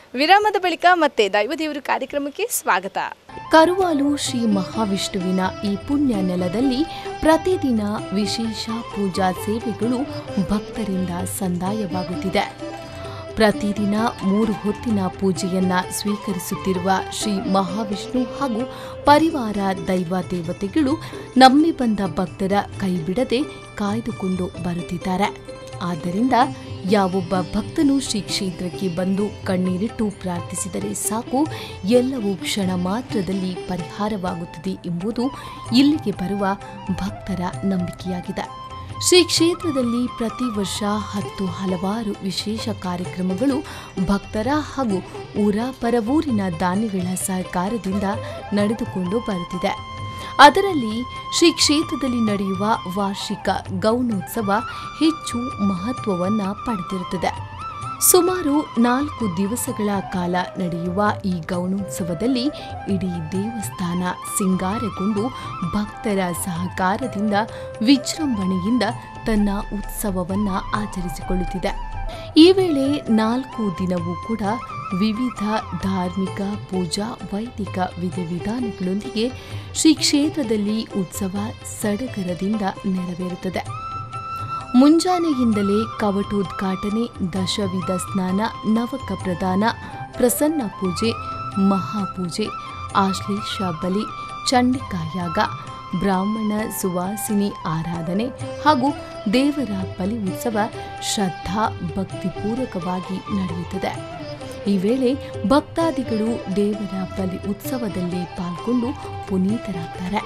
ವಿರಾಮದ ಬಳಿಕ ಮತ್ತೆ ದೈವದೇವರು ಕಾರ್ಯಕ್ರಮಕ್ಕೆ ಸ್ವಾಗತ ಕರುವಾಲು ಶ್ರೀ ಮಹಾವಿಷ್ಣುವಿನ ಈ ಪುಣ್ಯ ನೆಲದಲ್ಲಿ ಪ್ರತಿದಿನ ವಿಶೇಷ ಪೂಜಾ ಸೇವೆಗಳು ಭಕ್ತರಿಂದ ಸಂದಾಯವಾಗುತ್ತಿದೆ ಪ್ರತಿದಿನ ಮೂರು ಹೊತ್ತಿನ ಪೂಜೆಯನ್ನ ಸ್ವೀಕರಿಸುತ್ತಿರುವ ಶ್ರೀ ಮಹಾವಿಷ್ಣು ಹಾಗೂ ಪರಿವಾರ ದೈವ ದೇವತೆಗಳು ನಂಬಿ ಬಂದ ಭಕ್ತರ ಕೈಬಿಡದೆ ಕಾಯ್ದುಕೊಂಡು ಬರುತ್ತಿದ್ದಾರೆ ಆದ್ದರಿಂದ ಯಾವೊಬ್ಬ ಭಕ್ತನು ಶ್ರೀ ಕ್ಷೇತ್ರಕ್ಕೆ ಬಂದು ಕಣ್ಣೀರಿಟ್ಟು ಪ್ರಾರ್ಥಿಸಿದರೆ ಸಾಕು ಎಲ್ಲವೂ ಕ್ಷಣ ಮಾತ್ರದಲ್ಲಿ ಪರಿಹಾರವಾಗುತ್ತದೆ ಎಂಬುದು ಇಲ್ಲಿಗೆ ಬರುವ ಭಕ್ತರ ನಂಬಿಕೆಯಾಗಿದೆ ಶ್ರೀ ಕ್ಷೇತ್ರದಲ್ಲಿ ಪ್ರತಿ ವರ್ಷ ಹತ್ತು ಹಲವಾರು ವಿಶೇಷ ಕಾರ್ಯಕ್ರಮಗಳು ಭಕ್ತರ ಹಾಗೂ ಊರ ಪರವೂರಿನ ದಾನಿಗಳ ಸಹಕಾರದಿಂದ ನಡೆದುಕೊಂಡು ಬರುತ್ತಿದೆ ಅದರಲ್ಲಿ ಶ್ರೀ ಕ್ಷೇತ್ರದಲ್ಲಿ ನಡೆಯುವ ವಾರ್ಷಿಕ ಗೌಣೋತ್ಸವ ಹೆಚ್ಚು ಮಹತ್ವವನ್ನ ಪಡೆದಿರುತ್ತದೆ ಸುಮಾರು ನಾಲ್ಕು ದಿವಸಗಳ ಕಾಲ ನಡೆಯುವ ಈ ಗೌಣೋತ್ಸವದಲ್ಲಿ ಇಡೀ ದೇವಸ್ಥಾನ ಸಿಂಗಾರಗೊಂಡು ಭಕ್ತರ ಸಹಕಾರದಿಂದ ವಿಜೃಂಭಣೆಯಿಂದ ತನ್ನ ಉತ್ಸವವನ್ನ ಆಚರಿಸಿಕೊಳ್ಳುತ್ತಿದೆ ಈ ವೇಳೆ ನಾಲ್ಕು ದಿನವೂ ಕೂಡ ವಿವಿಧ ಧಾರ್ಮಿಕ ಪೂಜಾ ವೈದಿಕ ವಿಧಿವಿಧಾನಗಳೊಂದಿಗೆ ಶ್ರೀ ಕ್ಷೇತ್ರದಲ್ಲಿ ಉತ್ಸವ ಸಡಗರದಿಂದ ನೆರವೇರುತ್ತದೆ ಮುಂಜಾನೆಯಿಂದಲೇ ಕವಟೋದ್ಘಾಟನೆ ದಶವಿಧ ಸ್ನಾನ ನವಕ ಪ್ರದಾನ ಪ್ರಸನ್ನ ಪೂಜೆ ಮಹಾಪೂಜೆ ಆಶ್ಲೇಷ ಬಲಿ ಚಂಡಿಕಾಯಾಗ ಬ್ರಾಹ್ಮಣ ಸುವಾಸಿನಿ ಆರಾಧನೆ ಹಾಗೂ ದೇವರ ಬಲಿ ಉತ್ಸವ ಶ್ರದ್ಧಾ ಭಕ್ತಿಪೂರ್ವಕವಾಗಿ ನಡೆಯುತ್ತದೆ ಈ ವೇಳೆ ಭಕ್ತಾದಿಗಳು ದೇವರ ಬಲಿ ಉತ್ಸವದಲ್ಲಿ ಪಾಲ್ಗೊಂಡು ಪುನೀತರಾಗ್ತಾರೆ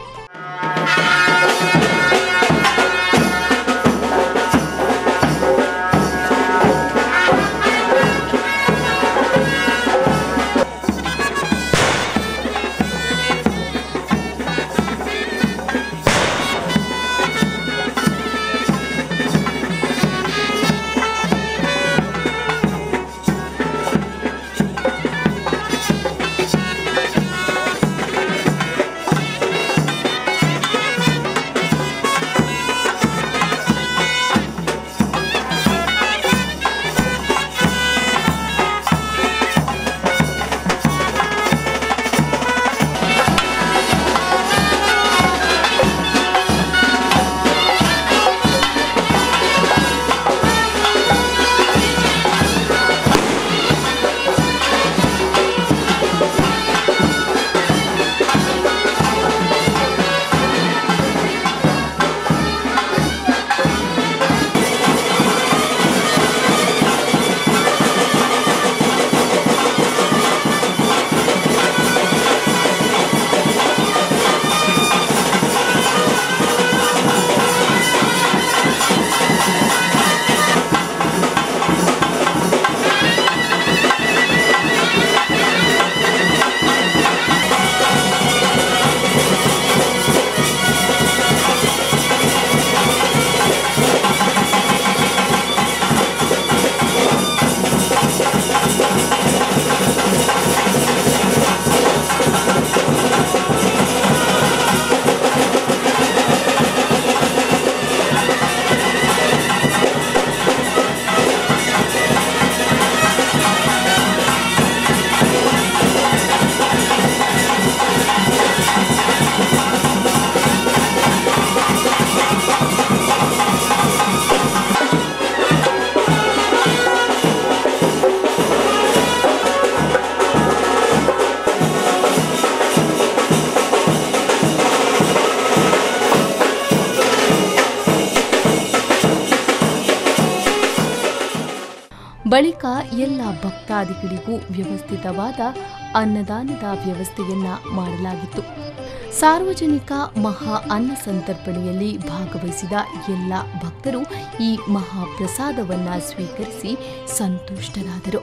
ಬಳಿಕ ಎಲ್ಲ ಭಕ್ತಾದಿಗಳಿಗೂ ವ್ಯವಸ್ಥಿತವಾದ ಅನ್ನದಾನದ ವ್ಯವಸ್ಥೆಯನ್ನ ಮಾಡಲಾಗಿತ್ತು ಸಾರ್ವಜನಿಕ ಮಹಾ ಅನ್ನ ಸಂತರ್ಪಣೆಯಲ್ಲಿ ಭಾಗವಹಿಸಿದ ಎಲ್ಲ ಭಕ್ತರು ಈ ಮಹಾಪ್ರಸಾದವನ್ನ ಸ್ವೀಕರಿಸಿ ಸಂತುಷ್ಟರಾದರು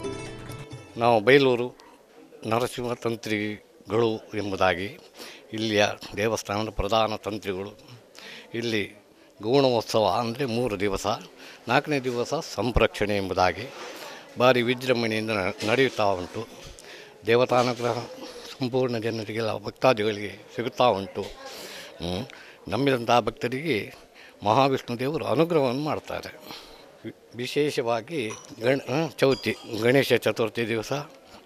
ನಾವು ಬೈಲೂರು ನರಸಿಂಹ ತಂತ್ರಿಗಳು ಎಂಬುದಾಗಿ ಇಲ್ಲಿಯ ದೇವಸ್ಥಾನದ ಪ್ರಧಾನ ತಂತ್ರಿಗಳು ಇಲ್ಲಿ ಗೌಣೋತ್ಸವ ಅಂದರೆ ಮೂರು ದಿವಸ ನಾಲ್ಕನೇ ದಿವಸ ಸಂರಕ್ಷಣೆ ಎಂಬುದಾಗಿ ಭಾರಿ ವಿಜೃಂಭಣೆಯಿಂದ ನ- ನಡೆಯುತ್ತಾ ಉಂಟು ದೇವತಾನುಗ್ರಹ ಸಂಪೂರ್ಣ ಜನರಿಗೆಲ್ಲ ಭಕ್ತಾದಿಗಳಿಗೆ ಸಿಗುತ್ತಾ ಉಂಟು ಹ್ಮ್. ನಂಬಿದಂಥ ಭಕ್ತರಿಗೆ ಮಹಾವಿಷ್ಣು ದೇವರು ಅನುಗ್ರಹವನ್ನು ಮಾಡ್ತಾರೆ ವಿ- ವಿಶೇಷವಾಗಿ ಗಣ ಆ, ಚೌತಿ ಗಣೇಶ ಚತುರ್ಥಿ ದಿವಸ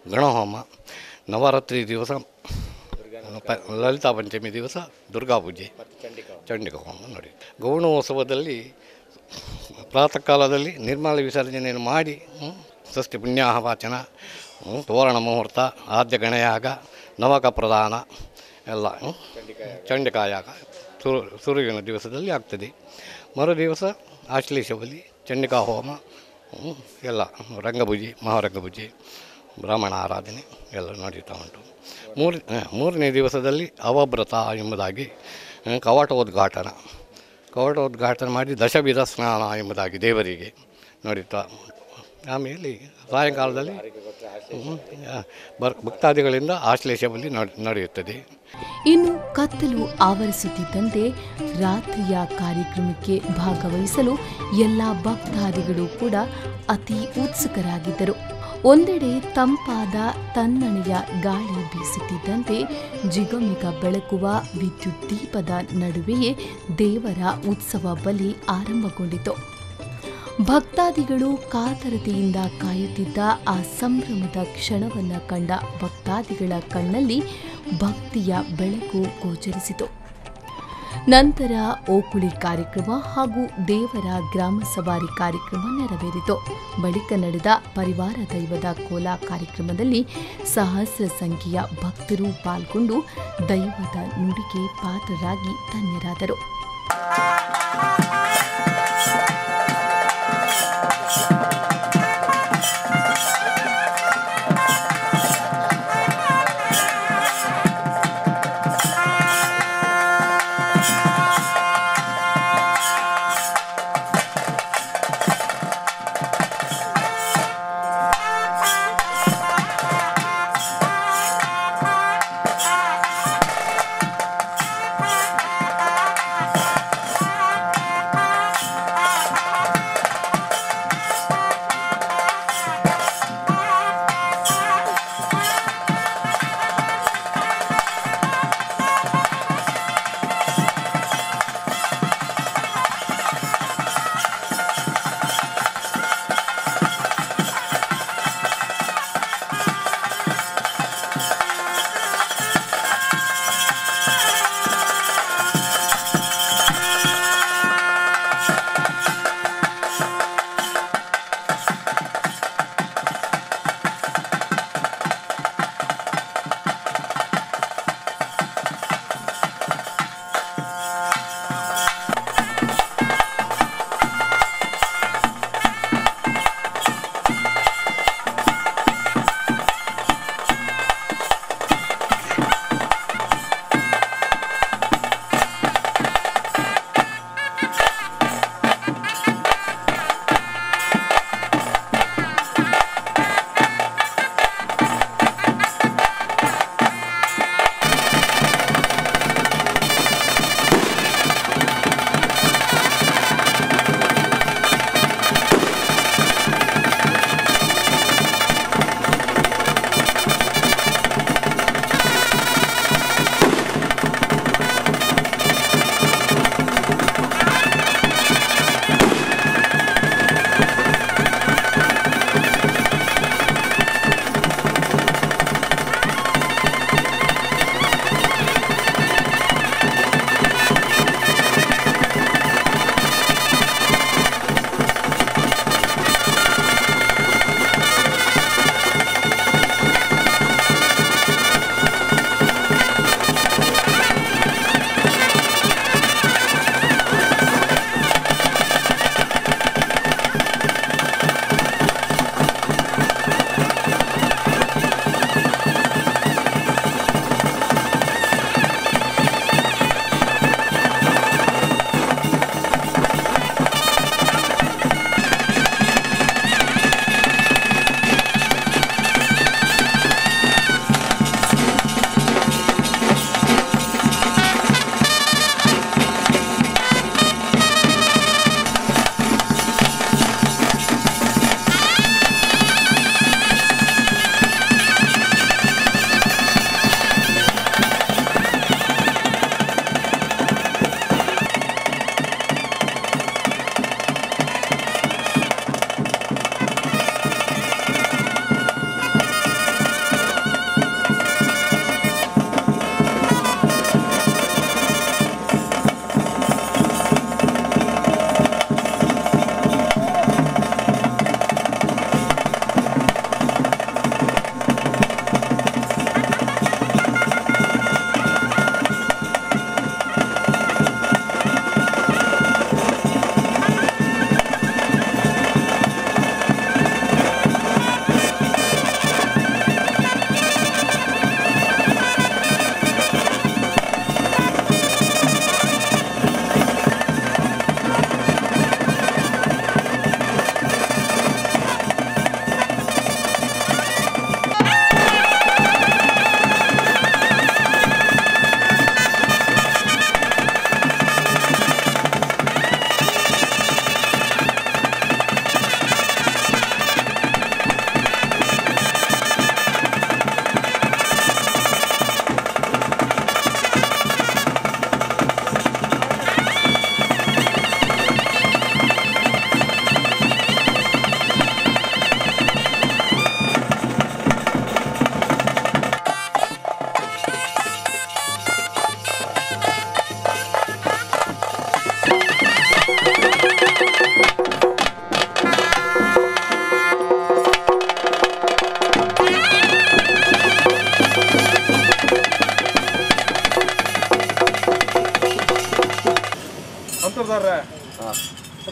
ಗಣಹೋಮ ನವರಾತ್ರಿ ದಿವಸ ಪ- ಲಲಿತಾ ಪಂಚಮಿ ದಿವಸ ದುರ್ಗಾ ಪೂಜೆ ಚಂಡಿಕ ಹೋಮ ನೋಡಿ ಗೌಣೋತ್ಸವದಲ್ಲಿ ಪ್ರಾತಃ ಕಾಲದಲ್ಲಿ ನಿರ್ಮಾಲ ವಿಸರ್ಜನೆಯನ್ನು ಮಾಡಿ ಹ್ಮ್, ಷಷ್ಠಿ ಪುಣ್ಯಾಹ ವಾಚನ ಹ್ಮ್, ತೋರಣ ಮುಹೂರ್ತ ಆದ್ಯ ಗಣಯಾಗ ನವಕ ಪ್ರದಾನ ಎಲ್ಲ ಹ್ಮ್, ಚಂಡಿಕಾಯಾಗ ಸುರು ಸುರುವಿನ ದಿವಸದಲ್ಲಿ ಆಗ್ತದೆ ಮರು ದಿವಸ ಆಶ್ಲೇಷ ಬಲಿ ಚಂಡಿಕಾ ಹೋಮ ಹ್ಮ್, ಎಲ್ಲ ರಂಗಭುಜಿ ಮಹಾರಂಗಭುಜಿ ಬ್ರಾಹ್ಮಣ ಆರಾಧನೆ ಎಲ್ಲ ನಡೀತಾ ಉಂಟು ಮೂರು ಹ, ಮೂರನೇ ದಿವಸದಲ್ಲಿ ಅವಭ್ರತ ಎಂಬುದಾಗಿ ಹ, ಕವಾಟೋದ್ಘಾಟನ ಕವಾಟೋದ್ಘಾಟನೆ ಮಾಡಿ ದಶವಿಧ ಸ್ನಾನ ಎಂಬುದಾಗಿ ದೇವರಿಗೆ ನಡೀತಾ ಆಮೇಲೆ ಸಾಯಂಕಾಲದಲ್ಲಿ ಹ್ಮ್, ಆ, ಬರ್ ಭಕ್ತಾದಿಗಳಿಂದ ಆಶ್ಲೇಷ ಬಲಿ ನಡೆ- ನಡೆಯುತ್ತದೆ ಇನ್ನು ಕತ್ತಲು ಆವರಿಸುತ್ತಿದ್ದಂತೆ ರಾತ್ರಿಯ ಕಾರ್ಯಕ್ರಮಕ್ಕೆ ಭಾಗವಹಿಸಲು ಎಲ್ಲ ಭಕ್ತಾದಿಗಳು ಕೂಡ ಅತಿ ಉತ್ಸುಕರಾಗಿದ್ದರು ಒಂದೆಡೆ ತಂಪಾದ ತನ್ನಣೆಯ ಗಾಳಿ ಬೀಸುತ್ತಿದ್ದಂತೆ ಜಿಗಮಿಗ ಬೆಳಕುವ ವಿದ್ಯುತ್ ದೀಪದ ನಡುವೆಯೇ ದೇವರ ಉತ್ಸವ ಬಲಿ ಆರಂಭಗೊಂಡಿತು ಭಕ್ತಾದಿಗಳು ಕಾತರತೆಯಿಂದ ಕಾಯುತ್ತಿದ್ದ ಆ ಸಂಭ್ರಮದ ಕ್ಷಣವನ್ನು ಕಂಡ ಭಕ್ತಾದಿಗಳ ಕಣ್ಣಲ್ಲಿ ಭಕ್ತಿಯ ಬೆಳಕು ಗೋಚರಿಸಿತು ನಂತರ ಓಕುಳಿ ಕಾರ್ಯಕ್ರಮ ಹಾಗೂ ದೇವರ ಗ್ರಾಮ ಸವಾರಿ ಕಾರ್ಯಕ್ರಮ ನೆರವೇರಿತು ಬಳಿಕ ನಡೆದ ಪರಿವಾರ ದೈವದ ಕೋಲ ಕಾರ್ಯಕ್ರಮದಲ್ಲಿ ಸಹಸ್ರ ಸಂಖ್ಯೆಯ ಭಕ್ತರು ಪಾಲ್ಗೊಂಡು ದೈವದ ನುಡಿಗೆ ಪಾತ್ರರಾಗಿ ಧನ್ಯರಾದರು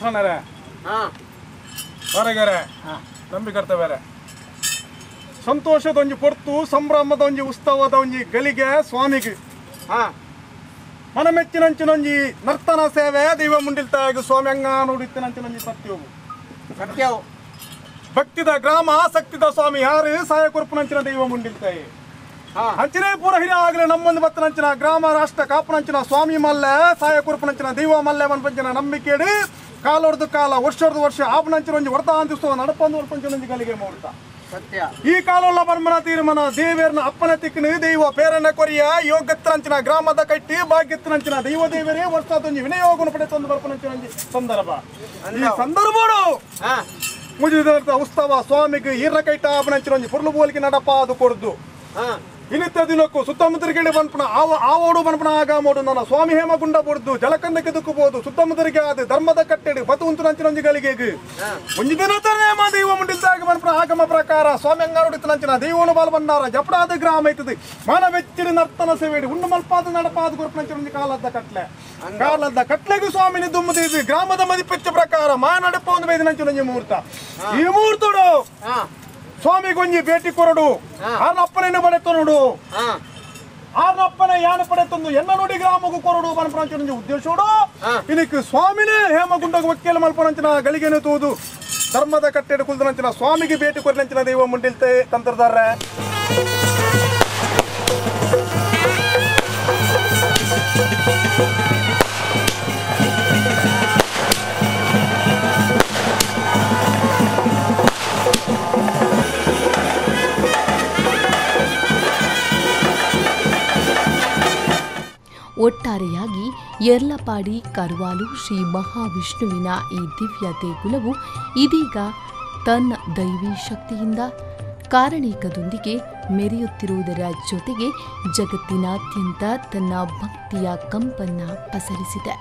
ಕೃಷ್ಣನರೇ ಹೊರಗೆರೆ ನಂಬಿಕರ್ತ ಬೇರೆ ಸಂತೋಷದ ಒಂಜಿ ಪೊರ್ತು ಸಂಭ್ರಮದ ಒಂಜಿ ಉತ್ಸವದ ಒಂಜಿ ಗಲಿಗೆ ಸ್ವಾಮಿಗೆ ಮನ ಮೆಚ್ಚಿನಂಚಿನೊಂಜಿ ನರ್ತನ ಸೇವೆ ದೈವ ಮುಂಡಿಲ್ತಾಗ ಸ್ವಾಮಿ ಹಂಗ ನೋಡಿತ್ತಿನಂಚಿನೊಂಜಿ ಸತ್ಯವು ಸತ್ಯವು ಭಕ್ತಿದ ಗ್ರಾಮ ಆಸಕ್ತಿದ ಸ್ವಾಮಿ ಯಾರು ಸಹಾಯ ಕೊರ್ಪುನಂಚಿನ ದೈವ ಮುಂಡಿಲ್ತಾಯಿ ಅಂಚನೆ ಪೂರ ಹಿರಿಯ ಆಗಲೇ ನಮ್ಮೊಂದು ಬತ್ತನಂಚಿನ ಗ್ರಾಮ ರಾಷ್ಟ್ರ ಕಾಪುನಂಚಿನ ಸ್ವಾಮಿ ಮಲ್ಲೆ ಸಹಾಯ ಕೊರ್ಪುನಂಚಿನ ದೈವ ಮಲ್ಲೆ ಮನ್ಪಂಚಿನ ನಂಬಿಕೆಡಿ ಕಾಲೊಡ್ದು ಕಾಲ ವರ್ಷದ ವರ್ಷ ಆಪನಂಚಿನ ಒಂಜಿ ವರ್ತ ಅಂತಿಸ್ತವ ನಡಪಂದು ವರ್ಪಂಚಿನೊಂಜಿ ಗಲಿಗೆ ಮುಹೂರ್ತ ಸತ್ಯ ಈ ಕಾಲೋಲ್ಲ ಬರ್ಮನ ತೀರ್ಮಾನ ದೇವೇರ್ನ ಅಪ್ಪನ ತಿಕ್ಕನ ದೈವ ಪೇರನ ಕೊರಿಯ ಯೋಗತ್ತರಂಚಿನ ಗ್ರಾಮದ ಕಟ್ಟಿ ಭಾಗ್ಯತ್ತರಂಚಿನ ದೈವ ದೇವರೇ ವರ್ಷದೊಂಜಿ ವಿನಯೋಗನ ಪಡೆ ತಂದು ಬರ್ಪನಂಚಿನ ಸಂದರ್ಭ ಈ ಸಂದರ್ಭಡು ಹಾ ಮುಜಿದ ಉತ್ಸವ ಸ್ವಾಮಿಗೆ ಈರ್ನ ಕೈಟ ಆಪನಂಚಿನ ಒಂಜಿ ಪುರ್ಲು ಬೋಲಿಗೆ ನಡಪ ಅದು ಕೊಡ್ದು ಹಾ ಇನ್ನಿತ್ತ ದಿನಕ್ಕೂ ಸುತ್ತಮುತ್ತಲಿಗೆ ಬನ್ಪನ ಆವ ಆವೋಡು ಬನ್ಪನ ಆಗ ಮೋಡು ನನ್ನ ಸ್ವಾಮಿ ಹೇಮಗುಂಡ ಬಡ್ದು ಜಲಕಂದಕ್ಕೆ ದುಕ್ಕಬಹುದು ಸುತ್ತಮುತ್ತಲಿಗೆ ಆದ ಧರ್ಮದ ಕಟ್ಟೆಡು ಬತು ಉಂಟು ನಂಚಿನೊಂಜಿ ಗಳಿಗೆ ಒಂಜಿ ದಿನ ನೇಮ ದೈವ ಮುಂಡಿಲ್ದಾಗ ಬನ್ಪನ ಆಗಮ ಪ್ರಕಾರ ಸ್ವಾಮಿ ಅಂಗಾರುಡಿತ ನಂಚಿನ ದೈವನು ಬಾಲ್ ಬಂದಾರ ಜಪಡಾದ ಗ್ರಾಮ ಐತದೆ ಮಾನ ಬೆಚ್ಚಿನ ನರ್ತನ ಸೇವೆಡಿ ಉಂಡು ಮಲ್ಪಾದ ನಡಪಾದ ಗುರುಪ ನಂಚಿನೊಂಜಿ ಕಾಲದ ಕಟ್ಲೆ ಕಾಲದ ಕಟ್ಲೆಗೂ ಸ್ವಾಮಿನಿ ದುಮ್ಮದೇವಿ ಗ್ರಾಮದ ಮದಿಪೆಚ್ಚ ಪ್ರಕಾರ ಮಾ ನಡಪ ಒಂದು ಬೈದ ನಂಚಿನೊಂಜಿ ಮುಹೂರ್ತ ಈ ಮುಹೂರ್ತಡು ಹಾ ಸ್ವಾಮಿಗೊಂಜಿ ಭೇಟಿ ಕೊರಡು ಆರ್ನಪ್ಪನೇನು ಬಡೆತ ನೋಡು ಹಾ ಆರ್ನಪ್ಪನ ಯಾನ ಪಡೆತಂದು ಎನ್ನ ನುಡಿ ಗ್ರಾಮಗೂ ಕೊರಡು ಬನಪಂಚನ ಉದ್ದೇಶೋಡು ಇದಕ್ಕೆ ಸ್ವಾಮಿನೇ ಹೇಮಗುಂಡಗ ವಕ್ಕೀಲ ಮಲ್ಪನಂಚಿನ ಗಳಿಗೆನು ತೂದು ಧರ್ಮದ ಕಟ್ಟೆಡು ಕುಲ್ದನಂಚಿನ ಸ್ವಾಮಿಗೆ ಭೇಟಿ ಕೊರಲಂಚಿನ ದೈವ ಮುಂಡಿಲ್ತೆ ತಂತ್ರದಾರೆ ಒಟ್ಟಾರೆಯಾಗಿ ಯರ್ಲಪಾಡಿ ಕರ್ವಾಲು ಶ್ರೀ ಮಹಾವಿಷ್ಣುವಿನ ಈ ದಿವ್ಯ ದೇಗುಲವು ಇದೀಗ ತನ್ನ ದೈವಿ ಶಕ್ತಿಯಿಂದ ಕಾರಣೀಕದೊಂದಿಗೆ ಮೆರೆಯುತ್ತಿರುವುದರ ಜೊತೆಗೆ ಜಗತ್ತಿನಾದ್ಯಂತ ತನ್ನ ಭಕ್ತಿಯ ಕಂಪನ್ನ ಪಸರಿಸಿದೆ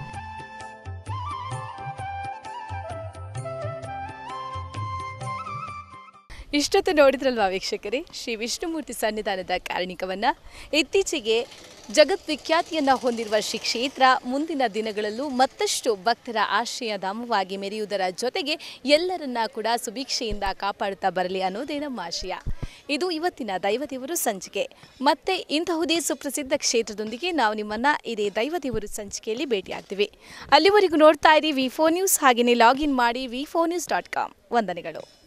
ಇಷ್ಟೊತ್ತು ನೋಡಿದ್ರಲ್ವಾ ವೀಕ್ಷಕರೇ ಶ್ರೀ ವಿಷ್ಣುಮೂರ್ತಿ ಸನ್ನಿಧಾನದ ಕಾರಣಿಕವನ್ನ ಇತ್ತೀಚೆಗೆ ಜಗದ್ವಿಖ್ಯಾತಿಯನ್ನ ಹೊಂದಿರುವ ಶ್ರೀ ಕ್ಷೇತ್ರ ಮುಂದಿನ ದಿನಗಳಲ್ಲೂ ಮತ್ತಷ್ಟು ಭಕ್ತರ ಆಶ್ರಯಧಾಮವಾಗಿ ಮೆರೆಯುವುದರ ಜೊತೆಗೆ ಎಲ್ಲರನ್ನ ಕೂಡ ಸುಭಿಕ್ಷೆಯಿಂದ ಕಾಪಾಡುತ್ತಾ ಬರಲಿ ಅನ್ನೋದೇ ನಮ್ಮ ಆಶಯ ಇದು ಇವತ್ತಿನ ದೈವದೇವರು ಸಂಚಿಕೆ ಮತ್ತೆ ಇಂತಹುದೇ ಸುಪ್ರಸಿದ್ಧ ಕ್ಷೇತ್ರದೊಂದಿಗೆ ನಾವು ನಿಮ್ಮನ್ನ ಇದೇ ದೈವದೇವರು ಸಂಚಿಕೆಯಲ್ಲಿ ಭೇಟಿಯಾಗ್ತೀವಿ ಅಲ್ಲಿವರೆಗೂ ನೋಡ್ತಾ ಇರಿ ವಿ ಫೋ ನ್ಯೂಸ್ ಹಾಗೆಯೇ ಲಾಗಿನ್ ಮಾಡಿ V four news dot com ವಂದನೆಗಳು